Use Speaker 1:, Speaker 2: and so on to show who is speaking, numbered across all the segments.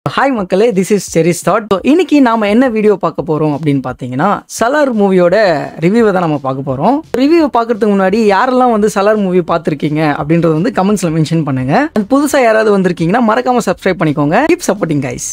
Speaker 1: hi மக்களே this is cherish thought இன்னைக்கு நாம என்ன வீடியோ பார்க்க போறோம் அப்படின்னு பார்த்தீங்கன்னா சலார் மூவியோட ரிவ்யூவை தான் நம்ம பார்க்க போறோம் ரிவ்யூ பார்க்கறதுக்கு முன்னாடி யாரெல்லாம் வந்து சலார் மூவி பார்த்துருக்கீங்க அப்படின்றத வந்து கமெண்ட்ஸ்ல மென்ஷன் பண்ணுங்க And புதுசா யாராவது வந்திருக்கீங்கன்னா மறக்காம சப்ஸ்கிரைப் பண்ணிக்கோங்க keep supporting guys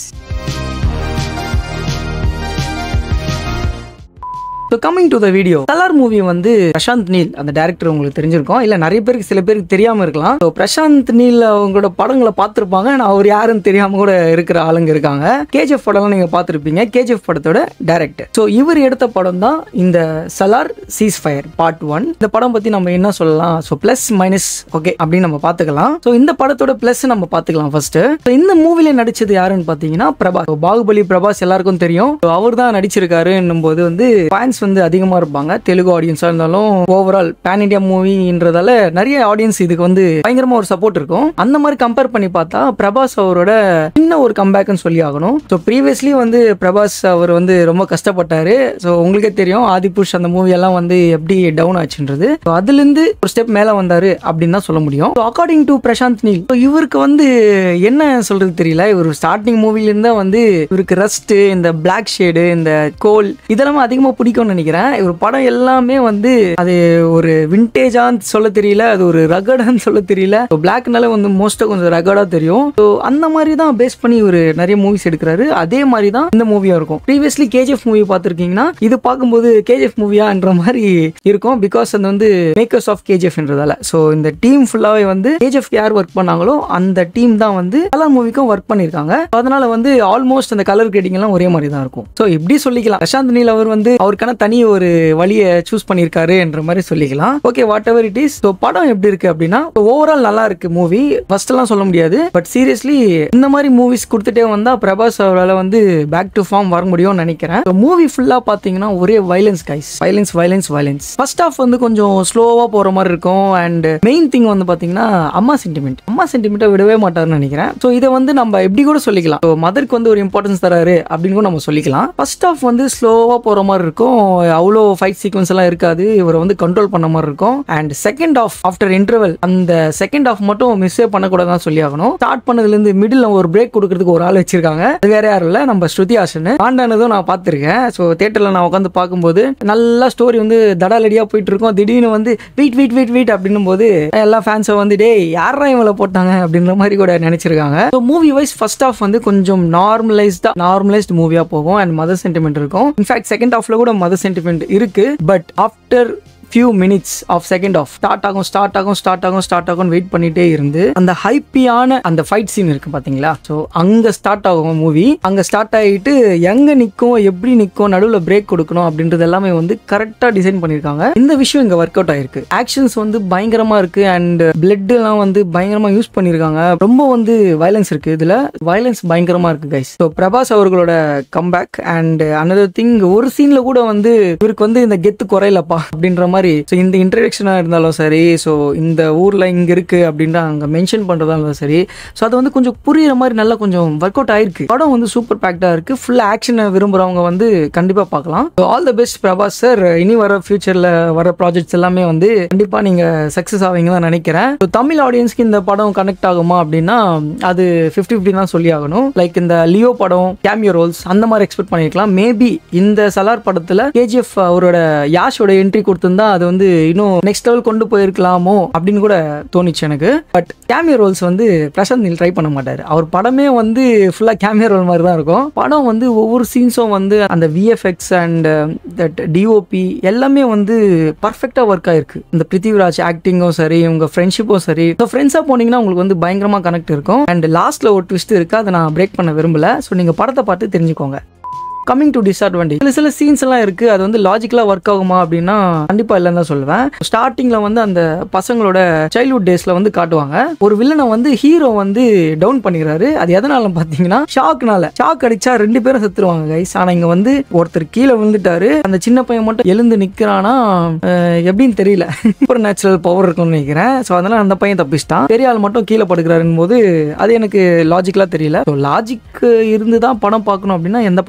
Speaker 1: so coming to the video colour movie வந்து பிரசாந்த் நீல் அந்த டேரக்டர் உங்களுக்கு தெரிஞ்சிருக்கும் இல்லை நிறைய பேருக்கு சில பேருக்கு தெரியாமல் இருக்கலாம் ஸோ பிரசாந்த் நீல் அவங்களோட படங்களை பார்த்துருப்பாங்க ஆனால் அவர் யாருன்னு தெரியாமல் கூட இருக்கிற ஆளுங்க இருக்காங்க கேஜிஎஃப் படம்லாம் நீங்கள் பார்த்துருப்பீங்க கேஜிஎஃப் படத்தோட டேரக்டர் ஸோ இவர் எடுத்த படம் தான் இந்த Salaar ceasefire part one இந்த படம் பற்றி நம்ம என்ன சொல்லலாம் ஸோ ப்ளஸ் மைனஸ் ஓகே அப்படின்னு நம்ம பார்த்துக்கலாம் ஸோ இந்த படத்தோட ப்ளஸ் நம்ம பார்த்துக்கலாம் ஃபர்ஸ்ட் ஸோ இந்த மூவில நடிச்சது யாருன்னு பார்த்தீங்கன்னா பிரபாஸ் So, பாகுபலி பிரபாஸ் எல்லாருக்கும் தெரியும் அவர் தான் நடிச்சிருக்காருன்னும் போது வந்து ஃபேன்ஸ் வந்து அதிகமாக இருப்பாங்க தெலுங்கு ஆடியன்ஸாக இருந்தாலும் ஓவரால் பேன் இண்டியா மூவின்றதால நிறைய ஆடியன்ஸ் இதுக்கு வந்து பயங்கரமா ஒரு சப்போர்ட் இருக்கும் அந்த மாதிரி கம்பேர் பண்ணி பார்த்தா பிரபாஸ் அவரோட சின்ன ஒரு கம்பேக்னு சொல்லி ஆகணும் ஸோ ப்ரீவியஸ்லி வந்து பிரபாஸ் அவர் வந்து ரொம்ப கஷ்டப்பட்டாரு ஸோ உங்களுக்கே தெரியும் ஆதிபுஷ் அந்த மூவி எல்லாம் வந்து எப்படி டவுன் ஆச்சுன்றது ஸோ அதுலேருந்து ஒரு ஸ்டெப் மேலே வந்தாரு அப்படின்னு தான் சொல்ல முடியும் so according to Prashanth Neel so இவருக்கு வந்து என்ன சொல்றது தெரியல இவர் ஸ்டார்டிங் மூவிலேருந்து வந்து இவருக்கு ரஸ்ட் இந்த பிளாக் ஷேடு இந்த கோல் இதெல்லாம் அதிகமாக பிடிக்கும்னு நினைக்கிறேன் இவர் படம் எல்லாமே வந்து அது ஒரு விண்டேஜான்னு சொல்ல தெரியல அது ஒரு ரகடான்னு சொல்ல தெரியல பிளாக்னால வந்து மோஸ்ட்டாக கொஞ்சம் ரகடாக தெரியும் ஸோ அந்த மாதிரி தான் பேஸ் பண்ணி இவர் நிறைய மூவிஸ் எடுக்கிறாரு அதே மாதிரி தான் இந்த மூவியும் இருக்கும் ப்ரீவியஸ்லி கேஜிஎஃப் மூவி பார்த்துருக்கீங்கன்னா இது பார்க்கும்போது கேஜிஎஃப் மூவியான்ற மாதிரி இருக்கும் பிகாஸ் அது வந்து மேக்கர்ஸ் ஆஃப் கேஜிஎஃப்ன்றதால ஸோ இந்த டீம் ஃபுல்லாகவே வந்து கேஜிஎஃப் யார் ஒர்க் பண்ணாங்களோ அந்த டீம் தான் வந்து கலர் மூவிக்கும் ஒர்க் பண்ணியிருக்காங்க So, அதனால வந்து ஆல்மோஸ்ட் அந்த கலர் கிரேடிங் எல்லாம் ஒரே மாதிரி தான் இருக்கும் ஸோ இப்படி சொல்லிக்கலாம் பிரசாந்த் நீல் அவர் வந்து அவருக்கான தனி ஒரு வழியை சூஸ் பண்ணியிருக்காரு என்ற மாதிரி சொல்லிக்கலாம் okay whatever it is so படம் எப்படி இருக்கு அப்படின்னா ஓவரால் நல்லா இருக்கு மூவி ஃபர்ஸ்ட் எல்லாம் சொல்ல முடியாது பட் சீரியஸ்லி இந்த மாதிரி மூவிஸ் கொடுத்துட்டே வந்தா பிரபாஸ் அவரால் வந்து பேக் டு ஃபார்ம் வர முடியும்னு நினைக்கிறேன் மூவி ஃபுல்லா பாத்தீங்கன்னா ஒரே violence guys violence violence violence first half வந்து கொஞ்சம் ஸ்லோவா போற மாதிரி இருக்கும் அண்ட் மெயின் திங் வந்து பாத்தீங்கன்னா அம்மா சென்டிமெண்ட் அம்மா சென்டிமெண்ட்டை விடவே மாட்டாருன்னு நினைக்கிறேன் ஸோ இதை வந்து நம்ம எப்படி கூட சொல்லிக்கலாம் ஸோ மதருக்கு வந்து ஒரு இம்பார்ட்டன்ஸ் தராரு அப்படின்னு கூட நம்ம சொல்லிக்கலாம் ஃபர்ஸ்ட் ஆஃப் வந்து ஸ்லோவா போற மாதிரி இருக்கும் அவ்வளோ ஃபைட் சீக்வன்ஸ் எல்லாம் இருக்காது இவரை வந்து கண்ட்ரோல் பண்ண மாதிரி இருக்கும் and second half after interval அந்த செகண்ட் ஆஃப் மட்டும் மிஸ்ஸே பண்ணக்கூடாதுன்னு சொல்லி ஆகணும் ஸ்டார்ட் பண்ணதுல இருந்து மிடில் ஒரு பிரேக் கொடுக்கறதுக்கு ஒரு ஆள் வச்சிருக்காங்க அது வேற யாரும் இல்ல நம்ம ஸ்ருதி ஹாசன் ஆண்டானதும் நான் பார்த்திருக்கேன் ஸோ தேட்டர்ல நான் உட்காந்து பார்க்கும்போது நல்லா ஸ்டோரி வந்து தடாலடியா போயிட்டு இருக்கும் திடீர்னு வந்து வெயிட் வெயிட் வெயிட் வெயிட் அப்படின்னும் போது எல்லா ஃபேன்ஸை வந்து டேய் யாரா இவங்கள போட்டாங்க அப்படின்ற மாதிரி கூட நினைச்சிருக்காங்க so movie wise first half வந்து கொஞ்சம் நார்மலைஸ்டா நார்மலைஸ்ட் மூவியா போகும் அண்ட் மதர் சென்டிமெண்ட் இருக்கும் இன்ஃபேக்ட் செகண்ட் ஹாஃப்ல கூட மதர் சென்டிமெண்ட் இருக்கு but after few minutes of second half start ஆகும் ஸ்டார்ட் ஆகும் ஸ்டார்ட் ஆகும் ஸ்டார்ட் ஆகும் வெயிட் பண்ணிட்டே இருந்து அந்த ஹைப்பியான அந்த ஃபைட் சீன் இருக்கு பாத்தீங்களா ஸோ அங்க ஸ்டார்ட் ஆகும் மூவி அங்க ஸ்டார்ட் ஆகிட்டு எங்க நிற்கும் எப்படி நிற்கும் நடுவில் பிரேக் கொடுக்கணும் அப்படின்றது எல்லாமே வந்து கரெக்டாக டிசைன் பண்ணியிருக்காங்க இந்த விஷயம் இங்க ஒர்க் அவுட் ஆயிருக்கு ஆக்ஷன்ஸ் வந்து பயங்கரமா இருக்கு அண்ட் பிளட் எல்லாம் வந்து பயங்கரமா யூஸ் பண்ணியிருக்காங்க ரொம்ப வந்து வயலன்ஸ் இருக்கு இதுல வயலன்ஸ் பயங்கரமா இருக்கு கைஸ் ஸோ பிரபாஸ் அவர்களோட கம்பேக் அண்ட் அனதர் திங் ஒரு சீன்ல கூட வந்து இவருக்கு வந்து இந்த கெத்து குறையலப்பா அப்படின்ற மாதிரி ஸோ இந்த இன்ட்ரடக்ஷனா இருந்தாலும் சரி ஸோ இந்த ஊர்ல இங்க இருக்கு அப்படின்ற அங்க மென்ஷன் பண்றதா இருந்தாலும் சரி ஸோ அது வந்து கொஞ்சம் புரியுற மாதிரி நல்லா கொஞ்சம் ஒர்க் அவுட் ஆயிருக்கு படம் வந்து சூப்பர் பேக்டா இருக்கு ஃபுல் ஆக்ஷனை விரும்புறவங்க வந்து கண்டிப்பா பார்க்கலாம் all the best Prabhas sir இனி வர ஃபியூச்சர்ல வர ப்ராஜெக்ட்ஸ் எல்லாமே வந்து கண்டிப்பா நீங்க சக்சஸ் ஆவீங்க தான் நினைக்கிறேன் So, தமிழ் ஆடியன்ஸ்க்கு இந்த படம் கனெக்ட் ஆகுமா அப்படின்னா அது ஃபிஃப்டி ஃபிஃப்டி தான் சொல்லி ஆகணும் லைக் இந்த லியோ படம் கேமியோ ரோல்ஸ் அந்த மாதிரி எக்ஸ்பெக்ட் பண்ணிருக்கலாம் மேபி இந்த சலார் படத்துல கேஜிஎஃப் அவரோட யாஷோட என்ட்ரி கொடுத்திருந்தா அது வந்து இன்னும் நெக்ஸ்ட் லெவல் கொண்டு போயிருக்கலாமோ அப்படின்னு கூட தோணுச்சு எனக்கு பட் கேமியோ ரோல்ஸ் வந்து பிரசாந்த் நீல் ட்ரை பண்ண மாட்டாரு அவர் படமே வந்து ஃபுல்லா கேமியோ ரோல் மாதிரி தான் இருக்கும் படம் வந்து ஒவ்வொரு சீன்ஸும் வந்து அந்த விஎஃப்எக்ஸ் அண்ட் தட் டிஓபி எல்லாமே வந்து பர்ஃபெக்டா ஒர்க் ஆயிருக்கு இந்த பிருத்திவிராஜ் ஆக்டிங்கும் சரி உங்க ஃப்ரெண்ட்ஷிப்பும் சரி ஸோ ஃப்ரெண்ட்ஸாக போனீங்கன்னா உங்களுக்கு வந்து பயங்கரமா கனெக்ட் இருக்கும் அண்ட் லாஸ்ட்ல ஒரு ட்விஸ்ட் இருக்கு அதை நான் பிரேக் பண்ண விரும்பல ஸோ நீங்க படத்தை பார்த்து தெரிஞ்சுக்கோங்க கம்மிங் டு டிஸ்அட்வான்டேஜ் சில சில சீன்ஸ் எல்லாம் இருக்கு அது வந்து லாஜிக்கலா ஒர்க் ஆகுமா அப்படின்னா கண்டிப்பா இல்லைன்னு தான் சொல்லுவேன் ஸ்டார்டிங்ல வந்து அந்த பசங்களோட சைல்ட்ஹுட் டேஸ்ல வந்து காட்டுவாங்க ஒரு வில்லனை வந்து ஹீரோ வந்து டவுன் பண்ணிடுறாரு அது எதனால பாத்தீங்கன்னா ஷாக்னால ஷாக் அடிச்சா ரெண்டு பேரும் செத்துருவாங்க கைஸ் ஆனா இங்க வந்து ஒருத்தர் கீழே விழுந்துட்டாரு அந்த சின்ன பையன் மட்டும் எழுந்து நிக்கிறானா அஹ், எப்படின்னு தெரியல சூப்பர் நேச்சுரல் பவர் இருக்கும்னு நினைக்கிறேன் ஸோ அதனால அந்த பையன் தப்பிச்சிட்டான் பெரிய ஆள் மட்டும் கீழே படுக்கிறாருன்னு போது அது எனக்கு லாஜிக்கலா தெரியல லாஜிக் இருந்து தான் படம் பார்க்கணும் அப்படின்னா எந்த படமும் நம்ம பார்க்க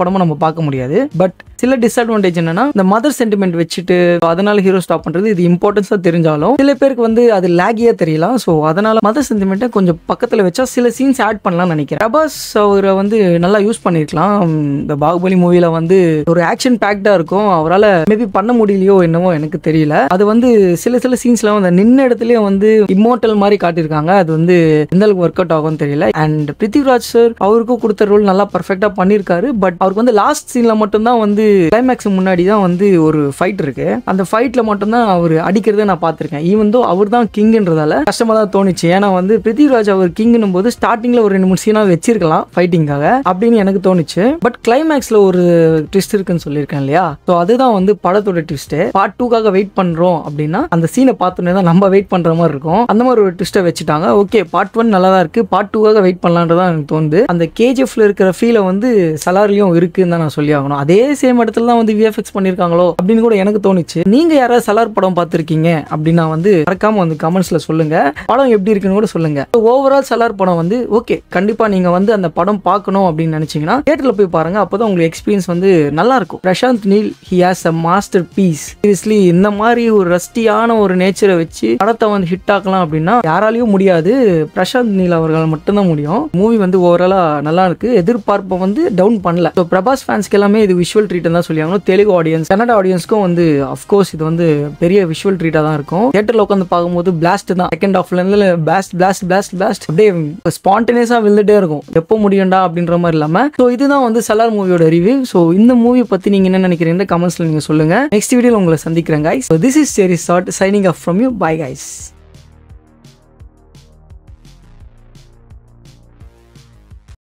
Speaker 1: பார்க்க முடியாது பட் சில டிஸ்அட்வான்டேஜ் என்னன்னா இந்த மதர் சென்டிமெண்ட் வச்சுட்டு அதனால ஹீரோ ஸ்டாப் பண்றது இது இம்பார்ட்டன்ஸா தெரிஞ்சாலும் சில பேருக்கு வந்து அது லேகியா தெரியலாம் ஸோ அதனால மதர் சென்டிமெண்ட்டை கொஞ்சம் பக்கத்துல வச்சா சில சீன்ஸ் ஆட் பண்ணலாம்னு நினைக்கிறேன் பிரபாஸ் அவரை வந்து நல்லா யூஸ் பண்ணிருக்கலாம் இந்த பாகுபலி மூவில வந்து ஒரு ஆக்ஷன் பேக்டா இருக்கும் அவரால் மேபி பண்ண முடியலையோ என்னவோ எனக்கு தெரியல அது வந்து சில சில சீன்ஸ்ல வந்து நின்ன இடத்துலயே வந்து இம்மோட்டல் மாதிரி காட்டியிருக்காங்க அது வந்து எந்த அளவுக்கு ஒர்க் அவுட் ஆகும்னு தெரியல அண்ட் பிருத்திவிராஜ் சார் அவருக்கும் கொடுத்த ரோல் நல்லா பர்ஃபெக்டா பண்ணியிருக்காரு பட் அவருக்கு வந்து லாஸ்ட் சீன்ல மட்டும்தான் வந்து கிளைமேக்ஸ் முன்னாடி தான் வந்து ஒரு ஃபைட் இருக்கு அந்த ஃபைட்ல மட்டும்தான் அவர் அடிக்கிறத நான் பார்த்திருக்கேன் ஈவன் தோ அவர் தான் கிங்ன்றதால கஷ்டமா தான் தோணுச்சு ஏன்னா வந்து பிருத்திவிராஜ் அவர் கிங்னும் போது ஸ்டார்டிங்ல ஒரு ரெண்டு மூணு சீனா வச்சிருக்கலாம் ஃபைட்டிங்காக அப்படின்னு எனக்கு தோணுச்சு பட் கிளைமேக்ஸ்ல ஒரு ட்விஸ்ட் இருக்குன்னு சொல்லியிருக்கேன் இல்லையா ஸோ அதுதான் வந்து படத்தோட ட்விஸ்ட் பார்ட் டூக்காக வெயிட் பண்றோம் அப்படின்னா அந்த சீனை பார்த்தோன்னே தான் நம்ம வெயிட் பண்ற மாதிரி இருக்கும் அந்த மாதிரி ஒரு ட்விஸ்ட்டை வச்சுட்டாங்க ஓகே பார்ட் ஒன் நல்லா தான் இருக்கு பார்ட் டூக்காக வெயிட் பண்ணலான்றதான் எனக்கு தோணுது அந்த கேஜிஎஃப்ல இருக்கிற ஃபீலை வந்து சலார்லயும் இருக்குன்னு தான் நான் சொல்லி ஆகணும் அதே சேம் இடத்துல தான் வந்து விஎஃப்எக்ஸ் பண்ணியிருக்காங்களோ அப்படின்னு கூட எனக்கு தோணுச்சு நீங்க யாராவது சலார் படம் பார்த்துருக்கீங்க அப்படின்னா வந்து மறக்காம வந்து கமெண்ட்ஸ்ல சொல்லுங்க படம் எப்படி இருக்குன்னு கூட சொல்லுங்க ஓவரால் சலார் படம் வந்து ஓகே கண்டிப்பா நீங்க வந்து அந்த படம் பார்க்கணும் அப்படின்னு நினைச்சீங்கன்னா தியேட்டர்ல போய் பாருங்க அப்பதான் உங்களுக்கு எக்ஸ்பீரியன்ஸ் வந்து நல்லா இருக்கும் Prashanth Neel he has a masterpiece seriously இந்த மாதிரி ஒரு ரஸ்டியான ஒரு நேச்சரை வச்சு படத்தை வந்து ஹிட் ஆக்கலாம் அப்படின்னா யாராலையும் முடியாது பிரசாந்த் நீல் அவர்கள் மட்டும்தான் முடியும் மூவி வந்து ஓவராலா நல்லா இருக்கு எதிர்பார்ப்பை வந்து டவுன் பண்ணல ஸோ பிரபாஸ் ஃபேன்ஸ்க்கு எல்லாமே இது விஷுவல் ட்ரீட் தான் சொல்லியாங்க தெலுங்கு ஆடியன்ஸ் கன்னட ஆடியன்ஸ்க்கும் வந்து அஃப்கோர்ஸ் இது வந்து பெரிய விஷுவல் ட்ரீட்டாக தான் இருக்கும் தியேட்டரில் உட்காந்து பார்க்கும்போது பிளாஸ்ட் தான் செகண்ட் ஹாஃப்ல இருந்து பிளாஸ்ட் பிளாஸ்ட் பிளாஸ்ட் பிளாஸ்ட் அப்படியே ஸ்பான்டேனியஸாக விழுந்துட்டே இருக்கும் எப்போ முடியும்டா அப்படின்ற மாதிரி இல்லாமல் ஸோ இதுதான் வந்து சலார் மூவியோட ரிவ்யூ ஸோ இந்த மூவி பற்றி நீங்கள் என்ன நினைக்கிறீங்க கமெண்ட்ஸில் நீங்கள் சொல்லுங்கள் நெக்ஸ்ட் வீடியோவில் உங்களை சந்திக்கிறேன் guys so this is Cherry Sort signing off from you bye guys